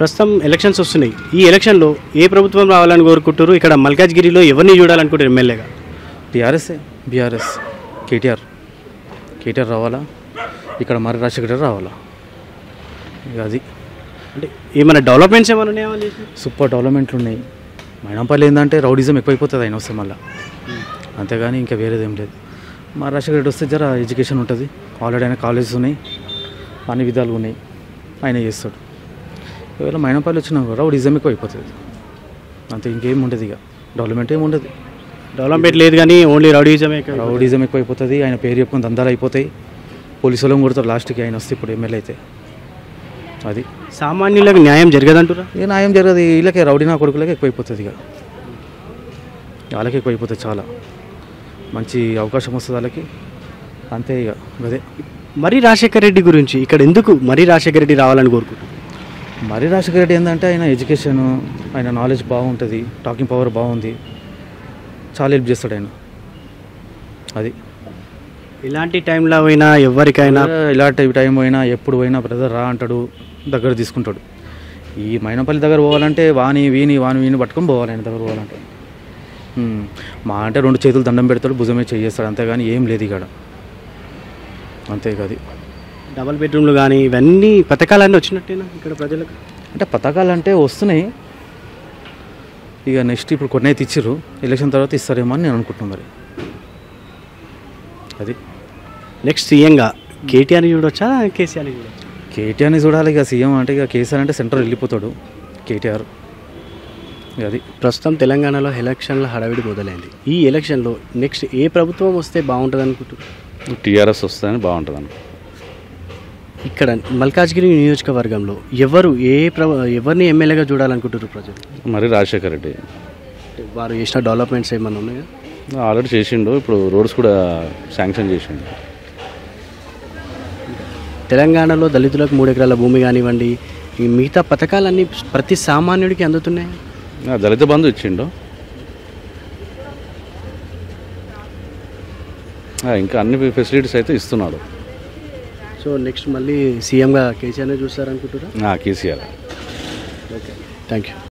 ప్రస్తుతం ఎలక్షన్స్ వస్తున్నాయి ఈ ఎలక్షన్లో ఏ ప్రభుత్వం రావాలని కోరుకుంటారు ఇక్కడ మల్కాజ్గిరిలో ఎవరిని చూడాలనుకుంటారు ఎమ్మెల్యేగా టీఆర్ఎస్ బీఆర్ఎస్ కేటీఆర్ కేటీఆర్ రావాలా ఇక్కడ మరి రాజశేఖర్ రావాలా ఇక అది అంటే ఏమైనా డెవలప్మెంట్స్ ఏమైనా ఉన్నాయా వాళ్ళు చేసినవి? సూపర్ డెవలప్మెంట్లు ఉన్నాయి మైనంపల్లి ఏంటంటే రౌడిజం ఎక్కువైపోతుంది ఆయన వస్తే మళ్ళీ అంతేగాని ఇంకా వేరేది ఏం లేదు మా రాజశేఖర రెడ్డి వస్తే జర ఎడ్యుకేషన్ ఉంటుంది ఆల్రెడీ ఆయన కాలేజెస్ ఉన్నాయి అన్ని విధాలు ఉన్నాయి ఆయన చేస్తాడు ఒకవేళ మైనంపల్లి వచ్చినా కూడా రౌడిజం ఎక్కువ అయిపోతుంది అంతే ఇంకేం ఉండదు ఇక డెవలప్మెంట్ ఏమి ఉండదు డెవలప్మెంట్ లేదు కానీ ఓన్లీ రౌడీజమే ఎక్కువ. రౌడిజం ఎక్కువైపోతుంది ఆయన పేరు చెప్పుకొని దందాలు అయిపోతాయి పోలీసు వాళ్ళని కొడతారు లాస్ట్కి ఆయన వస్తే ఇప్పుడు ఎమ్మెల్యే అయితే అది సామాన్యులకు న్యాయం జరగదంటారా ఇక న్యాయం జరగదు వీళ్ళకే రౌడీ నా కొడుకులకే ఎక్కువైపోతుంది ఇక వాళ్ళకి ఎక్కువైపోతుంది చాలా మంచి అవకాశం వస్తుంది వాళ్ళకి అంతే ఇక అదే మరి రాజశేఖర రెడ్డి గురించి ఇక్కడ ఎందుకు మరి రాజశేఖర రెడ్డి రావాలని కోరుకుంటారు మరి రాజశేఖర రెడ్డి ఏంటంటే ఆయన ఎడ్యుకేషన్ ఆయన నాలెడ్జ్ బాగుంటుంది టాకింగ్ పవర్ బాగుంది చాలా హెల్ప్ చేస్తాడు ఆయన అది ఇలాంటి టైంలో అయినా ఎవరికైనా ఇలాంటి టైం పోయినా ఎప్పుడు పోయినా బ్రదర్ రా అంటాడు దగ్గర తీసుకుంటాడు ఈ మైనపల్లి దగ్గర పోవాలంటే వాని వీని వాని వీని పట్టుకొని పోవాలి ఆయన దగ్గర పోవాలంటే ఉమ్, మా అంటే రెండు చేతులు దండం పెడతాడు భుజమే చేస్తాడు అంతేగాని ఏం లేదు ఇక్కడ అంతే కాదు డబల్ బెడ్రూమ్లు కానీ ఇవన్నీ పథకాలన్నీ వచ్చినట్టేనా ఇక్కడ ప్రజలకు అంటే పథకాలు అంటే వస్తున్నాయి ఇక నెక్స్ట్ ఇప్పుడు కొన్ని అయితే ఇచ్చిర్రు ఎలక్షన్ తర్వాత ఇస్తారేమో అని నేను అనుకుంటున్నాను మరి అది నెక్స్ట్ సీఎంగా కేటీఆర్ని చూడొచ్చా కేసీఆర్ని చూడొచ్చా కేటీఆర్ని చూడాలి ఇక సీఎం అంటే ఇక కేసీఆర్ అంటే సెంటర్ వెళ్ళిపోతాడు కేటీఆర్ ఇక అది ప్రస్తుతం తెలంగాణలో ఎలక్షన్ల హడావిడి మొదలైంది ఈ ఎలక్షన్లో నెక్స్ట్ ఏ ప్రభుత్వం వస్తే బాగుంటుంది అనుకుంటున్నారు టీఆర్ఎస్ వస్తుందని బాగుంటుంది అనుకో ఇక్కడ మల్కాజ్గిరి నియోజకవర్గంలో ఎవరు ఏ ప్ర ఎవరిని ఎమ్మెల్యేగా చూడాలనుకుంటారు ప్రజలు మరి రాజశేఖర రెడ్డి అంటే వారు చేసిన డెవలప్మెంట్స్ ఏమన్నా ఉన్నాయా ఆల్రెడీ చేసిండు ఇప్పుడు రోడ్స్ కూడా శాంక్షన్ చేసిండు తెలంగాణలో దళితులకు మూడు ఎకరాల భూమి కానివ్వండి ఈ మిగతా పథకాలన్నీ ప్రతి సామాన్యుడికి అందుతున్నాయి ఆ, దళిత బంధు ఇచ్చిండు ఆ, ఇంకా అన్ని ఫెసిలిటీస్ అయితే ఇస్తున్నాడు సో నెక్స్ట్ మళ్ళీ సీఎంగా కేసీఆర్నే చూస్తారనుకుంటారా ఆ, కేసీఆర్ ఓకే థ్యాంక్ యూ